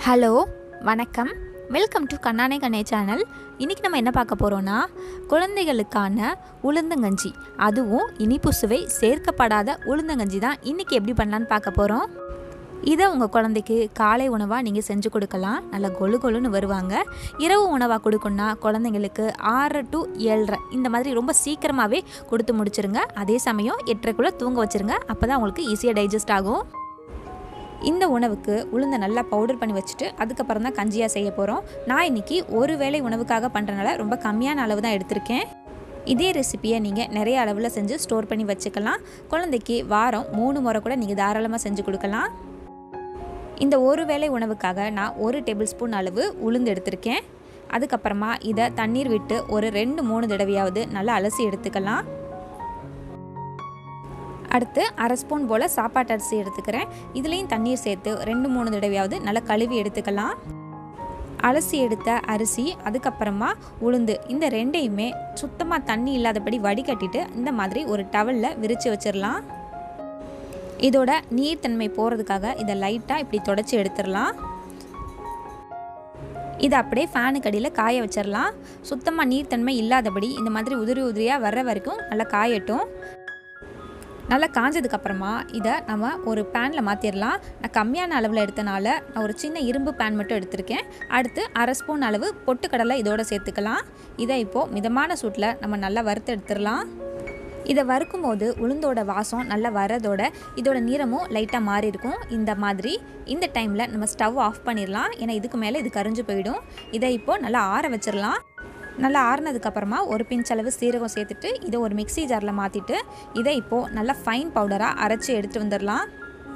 hello வணக்கம் welcome to கண்ணானே கண்ணே channel இன்றைக்கி நம்ம என்ன பார்க்க போகிறோன்னா குழந்தைகளுக்கான உளுந்தங்கஞ்சி அதுவும் இனிப்பு சுவை சேர்க்கப்படாத உளுந்தங்கஞ்சி தான் இன்றைக்கி எப்படி பண்ணலான்னு பார்க்க போகிறோம் இதை உங்கள் குழந்தைக்கு காலை உணவாக நீங்கள் செஞ்சு கொடுக்கலாம் நல்லா கொழு கொழுன்னு வருவாங்க இரவு உணவாக கொடுக்கணுன்னா குழந்தைங்களுக்கு ஆறு டு ஏழரை இந்த மாதிரி ரொம்ப சீக்கிரமாகவே கொடுத்து முடிச்சிருங்க அதே சமயம் எட்டரைக்குள்ளே தூங்க வச்சுருங்க அப்போ தான் உங்களுக்கு ஈஸியாக டைஜஸ்ட் ஆகும் இந்த உணவுக்கு உளுந்தை நல்லா பவுடர் பண்ணி வச்சுட்டு அதுக்கப்புறம் தான் கஞ்சியாக செய்ய போகிறோம் நான் இன்றைக்கி ஒரு வேளை உணவுக்காக பண்ணுறனால ரொம்ப கம்மியான அளவு தான் எடுத்திருக்கேன் இதே ரெசிப்பியை நீங்கள் நிறைய அளவில் செஞ்சு ஸ்டோர் பண்ணி வச்சுக்கலாம் குழந்தைக்கு வாரம் மூணு முறை கூட நீங்கள் தாராளமாக செஞ்சு கொடுக்கலாம் இந்த ஒரு வேளை உணவுக்காக நான் ஒரு டேபிள் ஸ்பூன் அளவு உளுந்து எடுத்திருக்கேன் அதுக்கப்புறமா இதை தண்ணீர் விட்டு ஒரு ரெண்டு மூணு தடவையாவது நல்லா அலசி எடுத்துக்கலாம் அடுத்து அரை ஸ்பூன் போல் சாப்பாட்டு அரிசி எடுத்துக்கிறேன் இதுலேயும் தண்ணீர் சேர்த்து ரெண்டு மூணு தடவையாவது நல்லா கழுவி எடுத்துக்கலாம் அலசி எடுத்த அரிசி அதுக்கப்புறமா உளுந்து இந்த ரெண்டையுமே சுத்தமாக தண்ணி இல்லாதபடி வடிகட்டிட்டு இந்த மாதிரி ஒரு டவலில் விரித்து வச்சிடலாம் இதோட நீர்த்தன்மை போகிறதுக்காக இதை லைட்டாக இப்படி தொடச்சி எடுத்துடலாம் இதை அப்படியே ஃபேனுக்கு அடியில் காய வச்சிடலாம் சுத்தமாக நீர்த்தன்மை இல்லாதபடி இந்த மாதிரி உதிரி உதிரியாக வர்ற வரைக்கும் நல்லா காயட்டும் நல்லா காஞ்சதுக்கப்புறமா இதை நம்ம ஒரு பேனில் மாற்றிடலாம் நான் கம்மியான அளவில் எடுத்தனால நான் ஒரு சின்ன இரும்பு பேன் மட்டும் எடுத்திருக்கேன் அடுத்து அரை ஸ்பூன் அளவு பொட்டுக்கடலை இதோட சேர்த்துக்கலாம் இதை இப்போது மிதமான சூட்டில் நம்ம நல்லா வறுத்து எடுத்துடலாம் இதை வறுக்கும் போது உளுந்தோட வாசம் நல்லா வரதோட இதோட நிறமும் லைட்டாக மாறி இருக்கும் இந்த மாதிரி இந்த டைமில் நம்ம ஸ்டவ் ஆஃப் பண்ணிடலாம் ஏன்னா இதுக்கு மேலே இது கரிஞ்சு போயிடும் இதை இப்போது நல்லா ஆற வச்சிடலாம் நல்லா ஆறுனதுக்கப்புறமா ஒரு பிஞ்ச் அளவு சீரகம் சேர்த்துட்டு இதை ஒரு மிக்சி ஜாரில் மாற்றிட்டு இதை இப்போது நல்லா ஃபைன் பவுடராக அரைச்சி எடுத்து வந்துடலாம்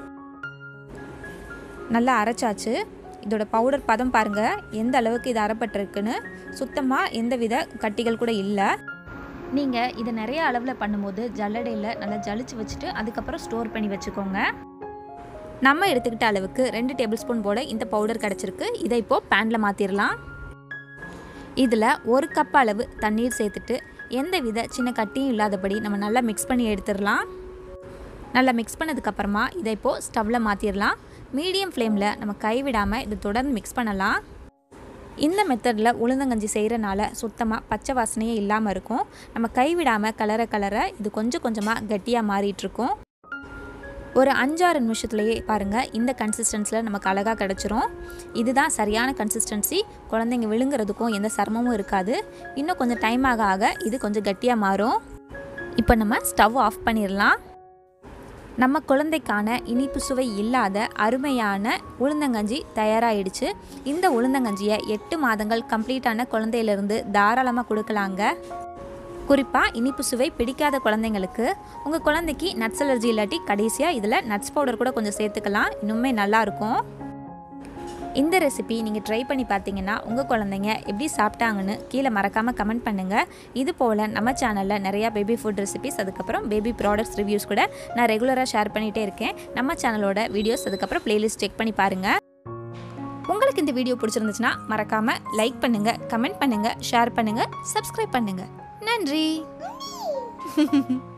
நல்லா அரைச்சாச்சு இதோட பவுடர் பதம் பாருங்கள் எந்த அளவுக்கு இது அரைப்பட்டிருக்குன்னு சுத்தமாக எந்த வித கட்டிகள் கூட இல்லை நீங்கள் இதை நிறைய அளவில் பண்ணும்போது ஜல்லடையில் நல்லா ஜலிச்சு வச்சுட்டு அதுக்கப்புறம் ஸ்டோர் பண்ணி வச்சுக்கோங்க நம்ம எடுத்துக்கிட்ட அளவுக்கு ரெண்டு டேபிள் ஸ்பூன் போட இந்த பவுடர் கிடச்சிருக்கு இதை இப்போது பேனில் மாற்றிடலாம் இதில் ஒரு கப் அளவு தண்ணீர் சேர்த்துட்டு எந்த வித சின்ன கட்டியும் இல்லாதபடி நம்ம நல்லா மிக்ஸ் பண்ணி எடுத்துடலாம் நல்லா மிக்ஸ் பண்ணதுக்கப்புறமா இதை இப்போது ஸ்டவ்வில் மாற்றிடலாம் மீடியம் ஃப்ளேமில் நம்ம கைவிடாமல் இதை தொடர்ந்து மிக்ஸ் பண்ணலாம் இந்த மெத்தடில் உளுந்தங்கஞ்சி செய்கிறனால சுத்தமாக பச்சை வாசனையே இல்லாமல் இருக்கும் நம்ம கைவிடாமல் கலர கலர இது கொஞ்சம் கொஞ்சமாக கட்டியாக மாறிட்டுருக்கும் ஒரு அஞ்சாறு நிமிஷத்துலேயே பாருங்கள் இந்த கன்சிஸ்டன்சியில் நமக்கு அழகாக கிடச்சிரும் இதுதான் சரியான கன்சிஸ்டன்சி குழந்தைங்க விழுங்குறதுக்கும் எந்த சிரமமும் இருக்காது இன்னும் கொஞ்சம் டைம் ஆக ஆக இது கொஞ்சம் கட்டியாக மாறும் இப்போ நம்ம ஸ்டவ் ஆஃப் பண்ணிடலாம் நம்ம குழந்தைக்கான இனிப்பு சுவை இல்லாத அருமையான உளுந்தங்கஞ்சி தயாராகிடுச்சு இந்த உளுந்தங்கஞ்சியை எட்டு மாதங்கள் கம்ப்ளீட்டான குழந்தையிலிருந்து தாராளமாக கொடுக்கலாங்க குறிப்பாக இனிப்பு சுவை பிடிக்காத குழந்தைங்களுக்கு உங்கள் குழந்தைக்கு நட்ஸ் அலர்ஜி இல்லாட்டி கடைசியாக இதில் நட்ஸ் பவுடர் கூட கொஞ்சம் சேர்த்துக்கலாம் இன்னுமே நல்லாயிருக்கும் இந்த ரெசிபி நீங்கள் ட்ரை பண்ணி பார்த்தீங்கன்னா உங்கள் குழந்தைங்க எப்படி சாப்பிட்டாங்கன்னு கீழே மறக்காமல் கமெண்ட் பண்ணுங்கள் இது போல் நம்ம சேனலில் நிறையா பேபி ஃபுட் ரெசிபிஸ் அதுக்கப்புறம் பேபி ப்ராடக்ட்ஸ் ரிவ்யூஸ் கூட நான் ரெகுலராக ஷேர் பண்ணிகிட்டே இருக்கேன் நம்ம சேனலோட வீடியோஸ் அதுக்கப்புறம் ப்ளேலிஸ்ட் செக் பண்ணி பாருங்கள் உங்களுக்கு இந்த வீடியோ பிடிச்சிருந்துச்சுன்னா மறக்காமல் லைக் பண்ணுங்கள் கமெண்ட் பண்ணுங்கள் ஷேர் பண்ணுங்கள் சப்ஸ்கிரைப் பண்ணுங்கள் நன்றி